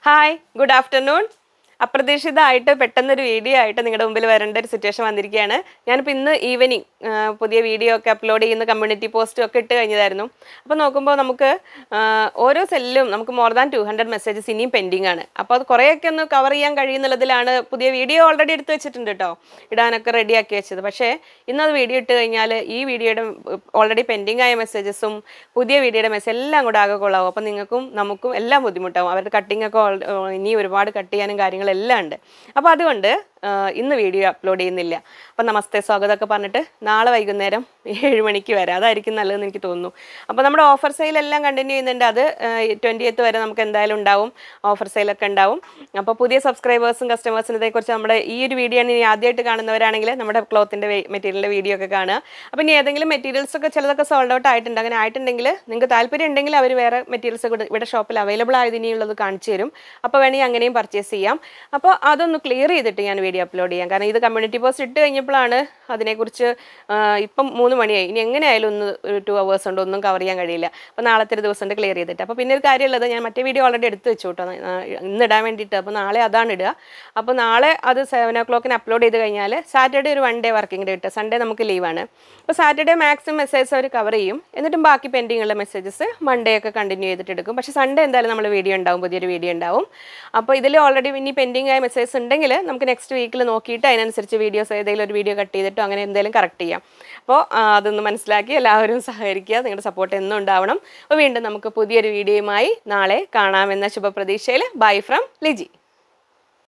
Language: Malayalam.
ഹായ് ഗുഡ് ആഫ്റ്റർനൂൺ അപ്രതീക്ഷിതമായിട്ട് പെട്ടെന്നൊരു വീഡിയോ ആയിട്ട് നിങ്ങളുടെ മുമ്പിൽ വരേണ്ട ഒരു സിറ്റുവേഷൻ വന്നിരിക്കുകയാണ് ഞാനിപ്പോൾ ഇന്ന് ഈവനിങ് പുതിയ വീഡിയോ ഒക്കെ അപ്ലോഡ് ചെയ്യുന്ന കമ്മ്യൂണിറ്റി പോസ്റ്റും ഒക്കെ ഇട്ട് കഴിഞ്ഞതായിരുന്നു അപ്പോൾ നോക്കുമ്പോൾ നമുക്ക് ആ, ഓരോ സെല്ലും നമുക്ക് more than two hundred messages ഇനിയും പെൻഡിങ് ആണ് അപ്പോൾ അത് കുറേയൊക്കെ ഒന്ന് കവർ ചെയ്യാൻ കഴിയുന്നുള്ളതിലാണ് പുതിയ വീഡിയോ ഓൾറെഡി എടുത്ത് വെച്ചിട്ടുണ്ട് കേട്ടോ ഇടാനൊക്കെ റെഡിയാക്കി വെച്ചത് പക്ഷേ ഇന്നത് വീഡിയോ ഇട്ട് കഴിഞ്ഞാൽ ഈ വീഡിയോയുടെ ഓൾറെഡി പെൻഡിങ് ആയ മെസ്സേജസും പുതിയ വീഡിയോയുടെ മെസ്സേജ് എല്ലാം കൂടെ ആകെ കൊള്ളാവും അപ്പോൾ നിങ്ങൾക്കും നമുക്കും എല്ലാം ബുദ്ധിമുട്ടാവും അവരുടെ കട്ടിംഗ് ഒക്കെ ഓൾ- ഇനി ഒരുപാട് കട്ട് ചെയ്യാനും കാര്യങ്ങളെല്ലാം ഉണ്ട് അപ്പോൾ അതുകൊണ്ട് ആ, ഇന്ന് വീഡിയോ അപ്ലോഡ് ചെയ്യുന്നില്ല അപ്പോൾ നമസ്തേ സ്വാഗതമൊക്കെ പറഞ്ഞിട്ട് നാളെ വൈകുന്നേരം ഏഴ് മണിക്ക് വരാം അതായിരിക്കും നല്ലതെന്ന് എനിക്ക് തോന്നുന്നു അപ്പോൾ നമ്മുടെ ഓഫർ സെയിലെല്ലാം കണ്ടിന്യൂ ചെയ്യുന്നുണ്ട് അത് ട്വൻറ്റിയത്ത് വരെ നമുക്ക് എന്തായാലും ഉണ്ടാവും ഓഫർ സെയിലൊക്കെ ഉണ്ടാവും അപ്പോൾ പുതിയ സബ്സ്ക്രൈബേഴ്സും കസ്റ്റമേഴ്സിനും ഇതേക്കുറിച്ച് നമ്മുടെ ഈ ഒരു വീഡിയോ ഇനി ആദ്യമായിട്ട് കാണുന്നവരാണെങ്കിൽ നമ്മുടെ ക്ലോത്തിൻ്റെ മെറ്റീരിയലിൻ്റെ വീഡിയോ ഒക്കെ കാണുക അപ്പോൾ ഇനി ഏതെങ്കിലും മെറ്റീരിയൽസ് ഒക്കെ ചിലതൊക്കെ സോൾഡ് ഔട്ട് ആയിട്ടുണ്ട് അങ്ങനെ ആയിട്ടുണ്ടെങ്കിൽ നിങ്ങൾക്ക് താല്പര്യം ഉണ്ടെങ്കിൽ അവർ വേറെ മെറ്റീരിയൽസ് ഒക്കെ ഇവിടെ ഷോപ്പിൽ അവൈലബിൾ ആയത് ഇനിയുള്ളത് കാണിച്ചു തരും അപ്പോൾ വേണമെങ്കിൽ അങ്ങനെയും പർച്ചേസ് ചെയ്യാം അപ്പോൾ അതൊന്ന് ക്ലിയർ ചെയ്തിട്ട് ഞാൻ വീഡിയോ അപ്ലോഡ് ചെയ്യാം കാരണം ഇത് കമ്മ്യൂണിറ്റി പോസ്റ്റ് ഇട്ട് കഴിഞ്ഞപ്പോഴാണ് അതിനെക്കുറിച്ച് ആ, ഇപ്പം മൂന്ന് മണിയായി ഇനി എങ്ങനെയായാലും ഒന്ന് ഒരു ടു അവേഴ്സ് കൊണ്ട് ഒന്നും കവർ ചെയ്യാൻ കഴിയില്ല അപ്പോൾ നാളത്തെ ഒരു ദിവസം കൊണ്ട് ക്ലിയർ ചെയ്തിട്ട് അപ്പോൾ പിന്നെ ഒരു കാര്യമുള്ളത് ഞാൻ മറ്റേ വീഡിയോ ഓൾറെഡി എടുത്ത് വെച്ചു കേട്ടോ ആ, ഇന്ന് ഇടാൻ വേണ്ടിയിട്ട് അപ്പോൾ നാളെ അതാണ് ഇടുക അപ്പോൾ നാളെ അത് സെവൻ ഓ ക്ലോക്കിന് അപ്ലോഡ് ചെയ്ത് കഴിഞ്ഞാൽ സാറ്റർഡേ ഒരു വൺ ഡേ വർക്കിംഗ് ഡേ കിട്ടുക സൺഡേ നമുക്ക് ലീവാണ് അപ്പോൾ സാറ്റർഡേ മാക്സിമം മെസ്സേജസ് അവർ കവർ ചെയ്യും എന്നിട്ടും ബാക്കി പെൻഡിങ് ഉള്ള മെസ്സേജസ് മൺഡേ ഒക്കെ കണ്ടിന്യൂ ചെയ്തിട്ട് എടുക്കും പക്ഷേ സൺഡേ എന്തായാലും നമ്മൾ വീഡിയോ ഉണ്ടാവും പുതിയൊരു വീഡിയോ ഉണ്ടാവും അപ്പോൾ ഇതിൽ ഓൾറെഡി ഇനി പെൻഡിങ് ആയ മെസ്സേജസ് ഉണ്ടെങ്കിൽ നമുക്ക് നെക്സ്റ്റ് വീക്കിൽ നോക്കിയിട്ട് അതിനനുസരിച്ച് വീഡിയോസ് ഏതെങ്കിലും ഒരു വീഡിയോ കട്ട് ചെയ്തിട്ടോ അങ്ങനെ എന്തെങ്കിലും കറക്റ്റ് ചെയ്യാം അപ്പോൾ ആ, അതൊന്ന് മനസ്സിലാക്കി എല്ലാവരും സഹകരിക്കുക നിങ്ങളുടെ സപ്പോർട്ട് എന്നും ഉണ്ടാവണം അപ്പോൾ വീണ്ടും നമുക്ക് പുതിയൊരു വീഡിയോയുമായി നാളെ കാണാമെന്ന ശുഭപ്രതീക്ഷയിൽ ബൈ ഫ്രം ലിജി